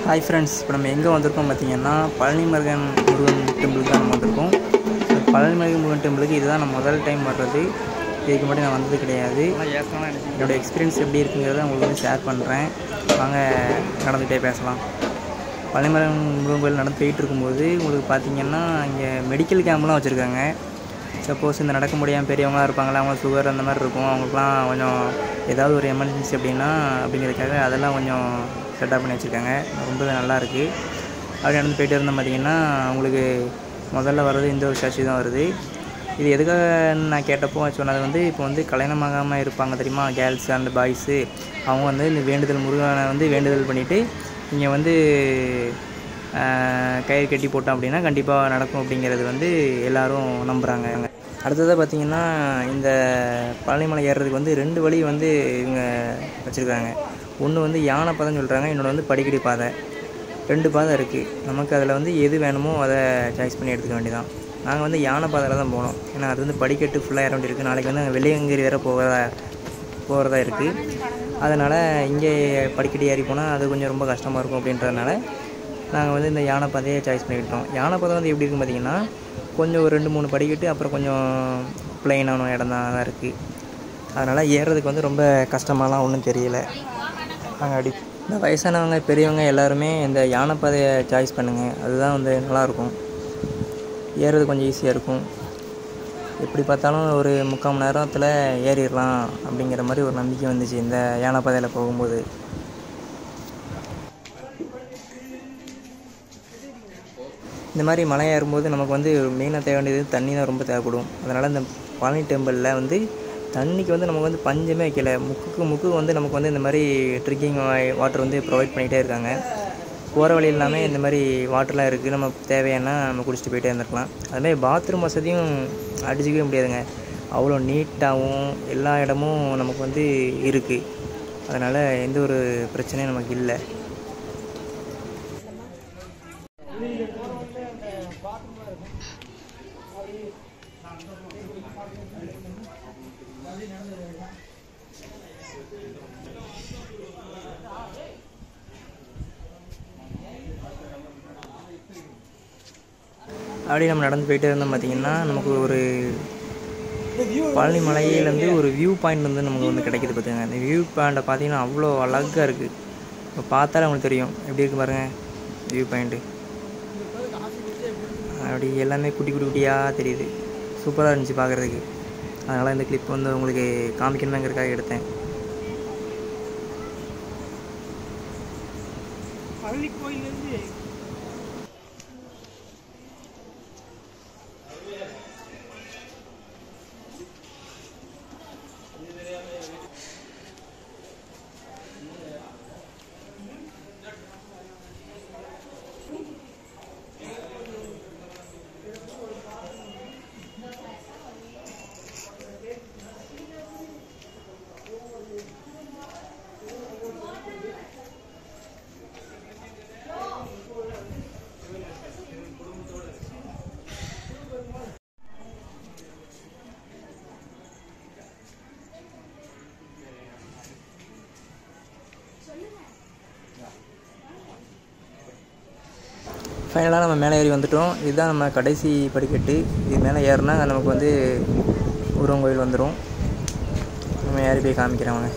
hi friends இப்போ நம்ம எங்கே வந்திருக்கோம் பார்த்தீங்கன்னா பழனி முருகன் முருகன் டெம்பிளுக்கு தான் நம்ம வந்திருக்கோம் இந்த பழனி முருகன் முருகன் டெம்பிளுக்கு இதுதான் நான் முதல் டைம் வர்றது இதுக்கு முன்னாடி நான் வந்தது கிடையாது என்னோடய எக்ஸ்பீரியன்ஸ் எப்படி இருக்குங்கிறத உங்களுக்கு வந்து ஷேர் பண்ணுறேன் வாங்க நடந்துகிட்டே பேசலாம் பழனிமரம் முருகன் கோயில் நடந்து போயிட்டு இருக்கும்போது உங்களுக்கு பார்த்தீங்கன்னா இங்கே மெடிக்கல் கேம்ப்லாம் வச்சுருக்காங்க சப்போஸ் இந்த நடக்க முடியாமல் பெரியவங்களாம் இருப்பாங்களா அவங்க சுகர் அந்த மாதிரி இருக்கும் அவங்களுக்குலாம் கொஞ்சம் ஏதாவது ஒரு எமர்ஜென்சி அப்படின்னா அப்படிங்கிறதுக்காக அதெல்லாம் கொஞ்சம் செட்டப் பண்ணி வச்சுருக்காங்க ரொம்பவே நல்லா இருக்குது அப்படி நடந்து போயிட்டு இருந்தோம் பார்த்தீங்கன்னா உங்களுக்கு முதல்ல வர்றது இந்த ஒரு சர்ச்சு தான் வருது இது எதுக்காக நான் கேட்டப்போ சொன்னது வந்து இப்போ வந்து கல்யாணமாகாமல் இருப்பாங்க தெரியுமா கேர்ள்ஸ் அண்ட் பாய்ஸு அவங்க வந்து இந்த வேண்டுதல் முருகனை வந்து வேண்டுதல் பண்ணிவிட்டு இங்கே வந்து ஆஹ், கயிறு கட்டி போட்டோம் அப்படின்னா கண்டிப்பாக நடக்கும் அப்படிங்கிறது வந்து எல்லாரும் நம்புகிறாங்க அடுத்ததாக பார்த்தீங்கன்னா இந்த பழனிமலை ஏறுறதுக்கு வந்து ரெண்டு வழி வந்து இவங்க வச்சுருக்காங்க ஒன்று வந்து யானை பாதைன்னு சொல்கிறாங்க இன்னொன்று வந்து படிக்கடி பாதை ரெண்டு பாதை இருக்குது நமக்கு அதில் வந்து எது வேணுமோ அதை சாய்ஸ் பண்ணி எடுத்துக்க வேண்டியதான் நாங்கள் வந்து யானை பாதையில் தான் போனோம் ஏன்னா அது வந்து படிக்கட்டு ஃபுல்லாக இறங்கி இருக்குது நாளைக்கு வந்து அங்கே வெள்ளியங்கிரி வேறு போகிறதா போகிறதா இருக்குது அதனால் இங்கே படிக்கட்டு ஏறி போனால் அது கொஞ்சம் ரொம்ப கஷ்டமாக இருக்கும் அப்படின்றதுனால நாங்கள் வந்து இந்த யானை பாதையை சாய்ஸ் பண்ணிக்கிட்டோம் யானை பாதை வந்து எப்படி இருக்குன்னு பார்த்தீங்கன்னா கொஞ்சம் ஒரு ரெண்டு மூணு படிக்கட்டு அப்புறம் கொஞ்சம் பிளைனான இடம் தான் இருக்குது அதனால் ஏறுறதுக்கு வந்து ரொம்ப கஷ்டமாலாம் ஒன்றும் தெரியல நாங்கள் அடி இந்த வயசானவங்க பெரியவங்க எல்லாருமே இந்த யானை பாதையை சாய்ஸ் பண்ணுங்கள் அதுதான் வந்து நல்லாயிருக்கும் ஏறுறது கொஞ்சம் ஈஸியாக இருக்கும் எப்படி பார்த்தாலும் ஒரு முக்கால் மணி நேரத்தில் ஏறிடலாம் அப்படிங்கிற மாதிரி ஒரு நம்பிக்கை வந்துச்சு இந்த யானை பாதையில் போகும்போது இந்த மாதிரி மலை ஏறும்போது நமக்கு வந்து மெயினாக தேவை வேண்டியது தண்ணி தான் ரொம்ப தேவைப்படும் அதனால் இந்த பழனி டெம்பிளில் வந்து தண்ணிக்கு வந்து நமக்கு வந்து பஞ்சமே வைக்கல முக்குக்கு முக்கு வந்து நமக்கு வந்து இந்த மாதிரி ட்ரிக்கிங் வாட்டர் வந்து ப்ரொவைட் பண்ணிகிட்டே இருக்காங்க போகிற வழி எல்லாமே இந்த மாதிரி வாட்டர்லாம் இருக்குது நம்ம தேவையானா நம்ம குடிச்சிட்டு போயிட்டே இருந்திருக்கலாம் அதுமாதிரி பாத்ரூம் வசதியும் அடிச்சிக்கவே முடியாதுங்க அவ்வளோ நீட்டாகவும் எல்லா இடமும் நமக்கு வந்து இருக்குது அதனால் எந்த ஒரு பிரச்சனையும் நமக்கு இல்லை அப்படியே நம்ம நடந்து போயிட்டே இருந்தோம் பார்த்தீங்கன்னா நமக்கு ஒரு பழனி மலையிலேருந்து ஒரு வியூ பாயிண்ட் வந்து நமக்கு வந்து கிடைக்குது பார்த்துங்க அந்த வியூ பாயிண்ட்டை பார்த்தீங்கன்னா அவ்வளோ அழகாக இருக்குது இப்போ பார்த்தாலே உங்களுக்கு தெரியும் எப்படி இருக்கு பாருங்கள் வியூ பாயிண்ட்டு அப்படி எல்லாமே குட்டி குட்டி குட்டியாக தெரியுது சூப்பராக இருந்துச்சு பார்க்குறதுக்கு அதனால் இந்த கிளிப் வந்து உங்களுக்கு காமிக்கணுங்கிறதுக்காக எடுத்தேன் பழனி கோயிலேருந்து ஃபைனலாக நம்ம மேலே ஏறி வந்துட்டோம் இதுதான் நம்ம கடைசி படிக்கட்டு இது மேலே ஏறினா நமக்கு வந்து முருகன் கோயில் வந்துடும் நம்ம ஏறி போய் காமிக்கிறேன் வாங்க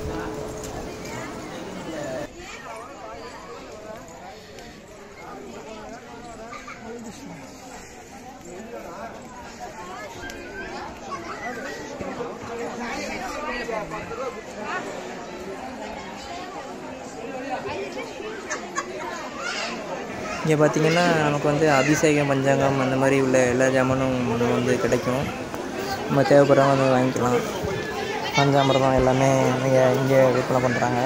இங்கே பார்த்தீங்கன்னா நமக்கு வந்து அபிஷேகம் பஞ்சாங்கம் அந்த மாதிரி உள்ள எல்லா ஜாமானும் நம்ம வந்து கிடைக்கும் நம்ம தேவைப்படுறவங்க வந்து வாங்கிக்கலாம் பஞ்சாமிரதம் எல்லாமே இங்கே இங்கே விற்பனை பண்ணுறாங்க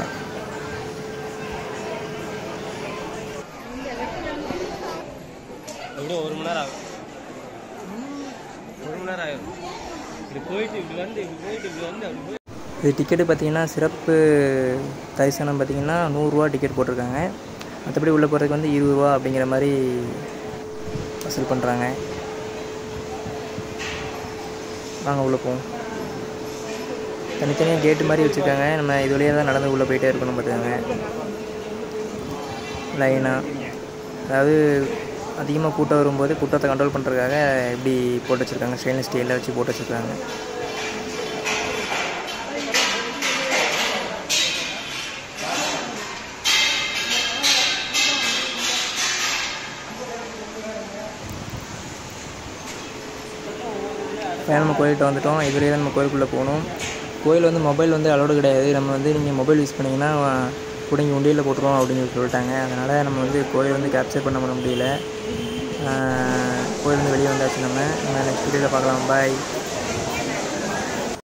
எப்படியும் ஒரு மணி நேரம் ஆகும் ஒரு மணி நேரம் ஆகும் இப்படி போயிட்டு இப்படி வந்து இப்படி போயிட்டு இப்படி வந்து அப்படி போய் இது டிக்கெட்டு பார்த்தீங்கன்னா சிறப்பு தரிசனம் பார்த்தீங்கன்னா நூறுரூவா டிக்கெட் போட்டிருக்காங்க மற்றபடி உள்ளே போகிறதுக்கு வந்து இருபது ரூபா அப்படிங்கிற மாதிரி வசூல் பண்ணுறாங்க வாங்க உள்ளே போவோம் தனித்தனியாக கேட்டு மாதிரி வச்சுருக்காங்க நம்ம இது வழியாக தான் நடந்து உள்ளே போயிட்டே இருக்கணும் பார்த்துக்கோங்க லைனாக அதாவது அதிகமாக கூட்டம் வரும்போது கூட்டத்தை கண்ட்ரோல் பண்ணுறதுக்காக இப்படி போட்டு வச்சுருக்காங்க ஸ்டெயின்லெஸ் ஸ்டீலில் வச்சு போட்டு வச்சுருக்காங்க ஃபைனல் நம்ம கோயில்கிட்ட வந்துட்டோம் இதுலேயே தான் நம்ம கோயிலுக்குள்ளே போகணும் கோயில் வந்து மொபைல் வந்து அலோடு கிடையாது நம்ம வந்து நீங்கள் மொபைல் யூஸ் பண்ணிங்கன்னா பிடிங்கி உண்டியில் போட்டுருவோம் அப்படின்னு சொல்லி சொல்லிட்டாங்க அதனால் நம்ம வந்து கோயில் வந்து கேப்சர் பண்ண முடியல கோயில் வந்து வெளியே வந்தாச்சு நம்ம நம்ம நெக்ஸ்ட் வீடியோவில் பார்க்கலாம் பாய்